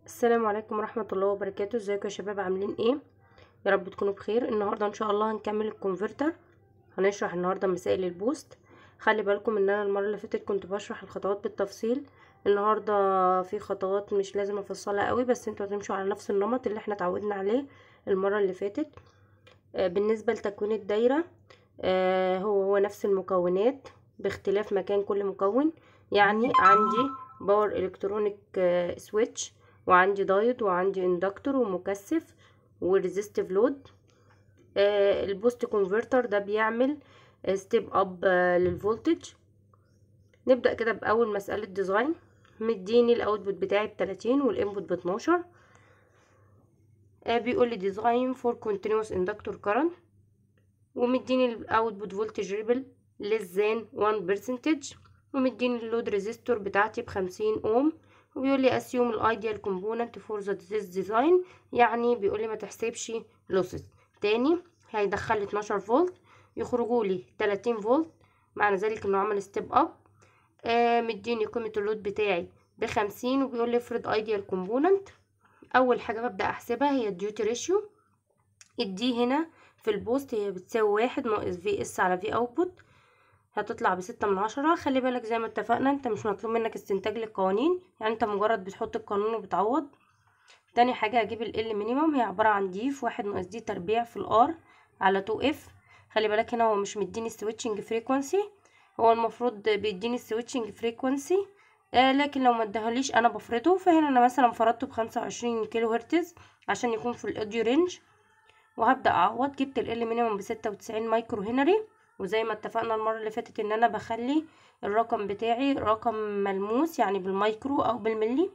السلام عليكم ورحمة الله وبركاته ازيكم يا شباب عاملين ايه يا رب تكونوا بخير النهاردة ان شاء الله هنكمل الكونفرتر هنشرح النهاردة مسائل البوست خلي بالكم ان انا المرة اللي فاتت كنت بشرح الخطوات بالتفصيل النهاردة في خطوات مش لازم افصلها قوي بس انتوا هتمشوا على نفس النمط اللي احنا اتعودنا عليه المرة اللي فاتت آه بالنسبة لتكوين الدايرة آه هو هو نفس المكونات باختلاف مكان كل مكون يعني عندي باور الكترونيك آه سويتش وعندي دايود وعندي اندكتور ومكثف وريزيستيف لود آه البوست كونفرتر ده بيعمل ستيب اب آه للفولتج نبدا كده باول مساله ديزاين مديني الاوتبوت بتاعي بتلاتين والانبوت باتناشر آه بيقول لي ديزاين فور كونتينوس اندكتور كارنت ومديني الاوتبوت فولتج ريبل less than 1% ومديني اللود ريزيستور بتاعتي بخمسين اوم وبيقول لي assume الايديال كومبوننت فور ذا this ديزاين يعني بيقول لي ما تحسبش لوسز تاني هيدخل لي 12 فولت يخرجوا لي 30 فولت معنى ذلك انه عمل ستيب اب آه مديني قيمه اللود بتاعي بخمسين وبيقول لي افرض ايديال كومبوننت اول حاجه ببدا احسبها هي الديوتي ريشيو الدي هنا في البوست هي بتساوي واحد ناقص في اس على في اوتبوت هتطلع بستة من عشرة خلي بالك زي ما اتفقنا انت مش مطلوب منك استنتاج للقوانين يعني انت مجرد بتحط القانون وبتعوض تاني حاجة هجيب ال L مينيمم هي عبارة عن دي في واحد ناقص دي تربيع في الار على تو اف خلي بالك هنا هو مش مديني السويتشنج فريكونسي هو المفروض بيديني السويتشنج فريكونسي آه لكن لو ما ادهاليش انا بفرضه فهنا انا مثلا فرضته بخمسة وعشرين كيلو هرتز عشان يكون في الاوديو رينج وهبدأ اعوض جبت ال L مينيمم بستة وتسعين مايكرو هنري وزي ما اتفقنا المرة اللي فاتت ان انا بخلي الرقم بتاعي رقم ملموس يعني بالمايكرو او بالملي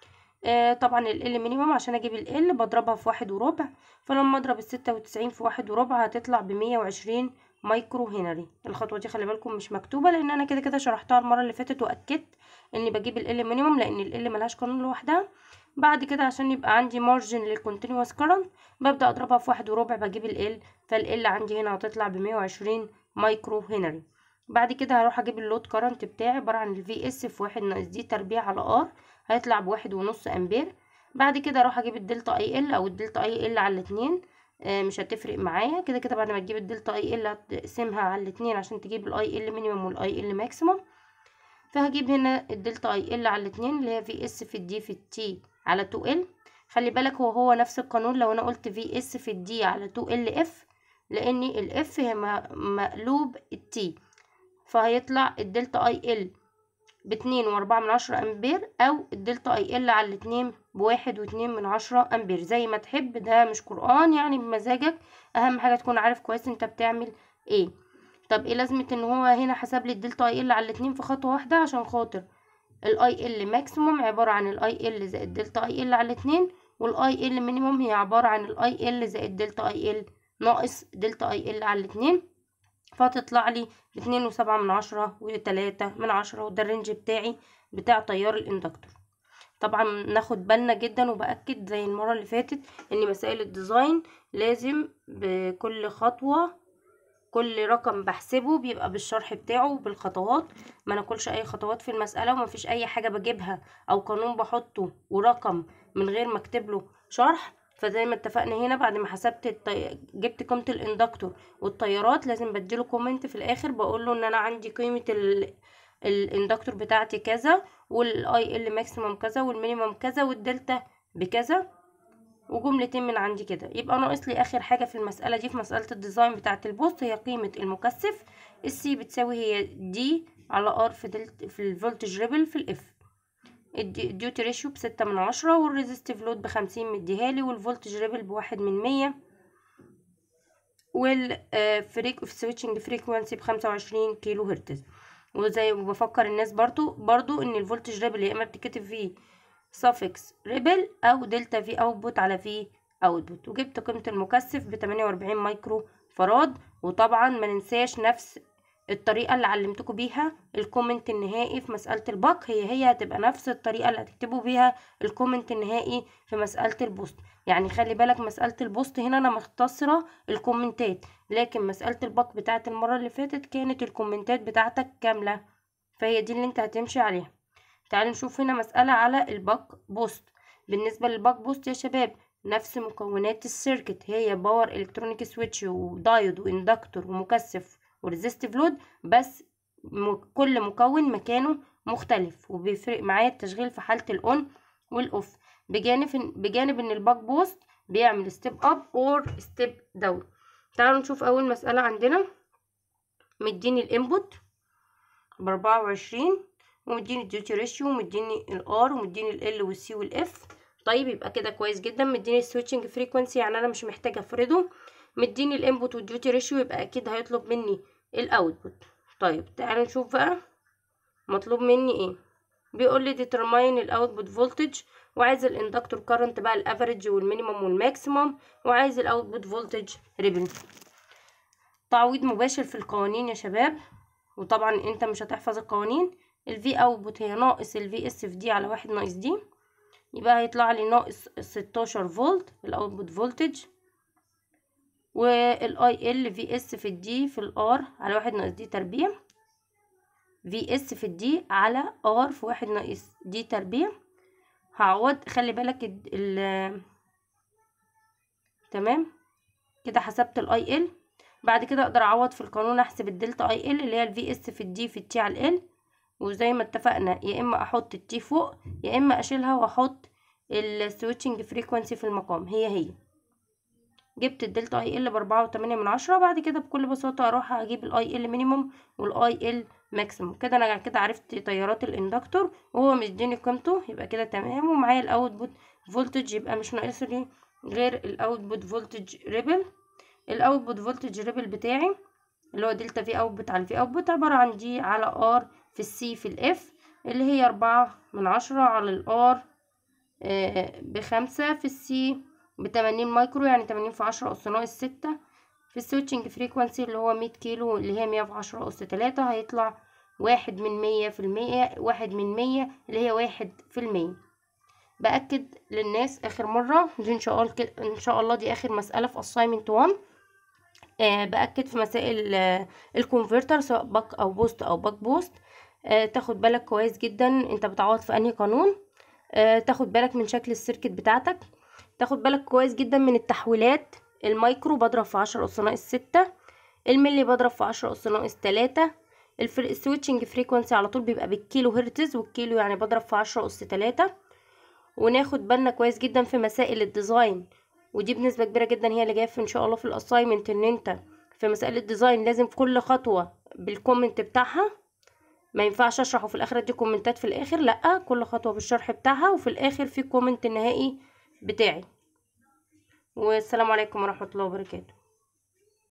آه طبعا ال L مينيمم عشان اجيب ال L بضربها في واحد وربع فلما اضرب الستة وتسعين في واحد وربع هتطلع بمية وعشرين مايكرو هنري الخطوة دي خلي بالكم مش مكتوبة لان انا كده كده شرحتها المرة اللي فاتت واكدت اني بجيب ال L مينيمم لان ال L ملهاش قانون لوحدها بعد كده عشان يبقى عندي مارجن للكونتينوس كارنت ببدأ اضربها في واحد وربع بجيب ال L فال L عندي هنا هتطلع بمية وعشرين مايكرو هنري بعد كده هروح اجيب اللود كارنت بتاعي عبارة عن الفي اس في واحد ناقص دي تربيع على ار هيطلع بواحد ونص امبير بعد كده اروح اجيب الدلتا اي ال او الدلتا اي ال على الاتنين آه مش هتفرق معايا كده كده بعد ما تجيب الدلتا اي ال هتقسمها على الاتنين عشان تجيب الاي ال مينيمم والاي ال ماكسيمم فهجيب هنا الدلتا اي ال على الاتنين اللي هي في اس في الدي في التي على 2 ال خلي بالك هو هو نفس القانون لو انا قلت في اس في الدي على 2 ال اف لان الاف هي مقلوب التي فهيطلع الدلتا اي ال باتنين واربعة من عشرة امبير او الدلتا اي ال على الاتنين بواحد واتنين من عشرة امبير زي ما تحب ده مش قرآن يعني بمزاجك اهم حاجة تكون عارف كويس انت بتعمل ايه طب ايه لازمة ان هو هنا حسب لي الدلتا اي ال على الاتنين في خطوة واحدة عشان خاطر الاي ال ماكسيموم عبارة عن الاي ال زائد دلتا اي ال على الاتنين والاي ال مينيموم هي عبارة عن الاي ال زائد دلتا اي ال ناقص دلتا اي ال على الاتنين فتطلع لي باتنين وسبعة من عشرة وتلاتة من عشرة وده الرينج بتاعي بتاع تيار الاندكتور طبعا ناخد بالنا جدا وبأكد زي المرة اللي فاتت ان مسائل الديزاين لازم بكل خطوة كل رقم بحسبه بيبقى بالشرح بتاعه بالخطوات ما ناكلش اي خطوات في المسألة وما فيش اي حاجة بجيبها او قانون بحطه ورقم من غير ما اكتب له شرح فزي ما اتفقنا هنا بعد ما حسبت الطي... جبت قيمه الاندكتور والتيارات لازم بديله كومنت في الاخر بقول له ان انا عندي قيمه ال... الاندكتور بتاعتي كذا والاي ال ماكسيمم كذا والمينيمم كذا والدلتا بكذا وجملتين من عندي كده يبقى ناقص لي اخر حاجه في المساله دي في مساله الديزاين بتاعه البوست هي قيمه المكثف السي بتساوي هي دي على ار في دلت في الفولتج ريبل في الاف الديوتي ريشيو بستة من عشرة والريزستيف لود بخمسين مديهالي والفولتج ريبل بواحد من مية والفريك سويتشنج فريكوانسي بخمسة وعشرين كيلو هرتز وزي بفكر الناس برضو برضو ان الفولتج ريبل يا اما بتكتب فيه suffix ريبل او دلتا في اوتبوت على في اوتبوت وجبت قيمة المكثف بتمانية واربعين مايكرو فراد وطبعا ما ننساش نفس الطريقة اللي علمتكم بيها الكومنت النهائي في مسألة الباك هي هي هتبقى نفس الطريقة اللي هتكتبوا بيها الكومنت النهائي في مسألة البوست يعني خلي بالك مسألة البوست هنا أنا مختصرة الكومنتات لكن مسألة الباك بتاعت المرة اللي فاتت كانت الكومنتات بتاعتك كاملة فهي دي اللي انت هتمشي عليها تعالوا نشوف هنا مسألة على الباك بوست بالنسبة للباك بوست يا شباب نفس مكونات السيركت هي باور الكترونيك سويتش ودايود واندكتور ومكثف وريزيستيف لود بس كل مكون مكانه مختلف وبيفرق معايا التشغيل في حالة الاون والاوف بجانب بجانب ان الباك بوست بيعمل ستيب اب اور ستيب داون تعالوا نشوف اول مسألة عندنا مديني الانبوت باربعة وعشرين ومديني الديوتي ريشيو ومديني الار ومديني ال والسي والاف طيب يبقى كده كويس جدا مديني السويتشنج فريكوانسي يعني انا مش محتاجه افرده مديني الانبوت والديوتي ريشيو يبقى اكيد هيطلب مني الاوتبوت طيب تعالوا نشوف بقى مطلوب مني ايه بيقول لي determine الاوتبوت فولتج وعايز الاندكتور كارنت بقى الافريج والمينيمم والماكسيمم وعايز الاوتبوت فولتج ريبل تعويض مباشر في القوانين يا شباب وطبعا انت مش هتحفظ القوانين الفي اوتبوت هي ناقص الفي اس في دي على واحد ناقص دي يبقى هيطلع لي ناقص ستاشر فولت الاوتبوت فولتج والاي ال في اس في الدي في الار على واحد ناقص دي تربيع في اس في الدي على ار في واحد ناقص دي تربيع هعوض خلي بالك ال, ال تمام كده حسبت الاي ال بعد كده اقدر اعوض في القانون احسب الدلتا اي ال اللي هي الفي اس في الدي في التي على ال وزي ما اتفقنا يا اما احط التي فوق يا اما اشيلها واحط السويتشنج فريكوانسي في المقام هي هي جبت الدلتا اي ال باربعة وتمانية من عشرة بعد كده بكل بساطة اروح اجيب الاي ال مينيموم والاي ال ماكسيموم كده انا كده عرفت تيارات الاندكتور وهو مديني قيمته يبقى كده تمام ومعايا الاوتبوت فولتج يبقى مش ناقص لي غير الاوتبوت فولتج ريبل الاوتبوت فولتج ريبل بتاعي اللي هو دلتا في اوتبوت على الفي اوتبوت عبارة عن دي على ار في السي في الاف اللي هي أربعة من عشرة على الار بخمسة في السي بتمانين مايكرو يعني تمانين في عشرة أس ناقص ستة في السويتشنج فريكوانسي اللي هو مية كيلو اللي هي مية في عشرة أس تلاتة هيطلع واحد من مية في المية واحد من مية اللي هي واحد في المية بأكد للناس آخر مرة دي إن شاء الله إن شاء الله دي آخر مسألة في assignment 1 آه بأكد في مسائل آه الكونفرتر سواء باك أو بوست أو باك بوست آه تاخد بالك كويس جدا انت بتعوض في انهي قانون آه تاخد بالك من شكل السيركت بتاعتك تاخد بالك كويس جدا من التحويلات المايكرو بضرب في عشرة أس ناقص ستة الملي بضرب في عشرة أس ناقص تلاتة السويتشنج فريكوانسي على طول بيبقى بالكيلو هرتز والكيلو يعني بضرب في عشرة أس تلاتة وناخد بالنا كويس جدا في مسائل الديزاين ودي بنسبة كبيرة جدا هي اللي جايه في ان شاء الله في الاساينمنت ان انت في مسائل الديزاين لازم في كل خطوة بالكومنت بتاعها ما ينفعش اشرح وفي الاخر ادي كومنتات في الاخر لا كل خطوه بالشرح بتاعها وفي الاخر في كومنت النهائي بتاعي والسلام عليكم ورحمه الله وبركاته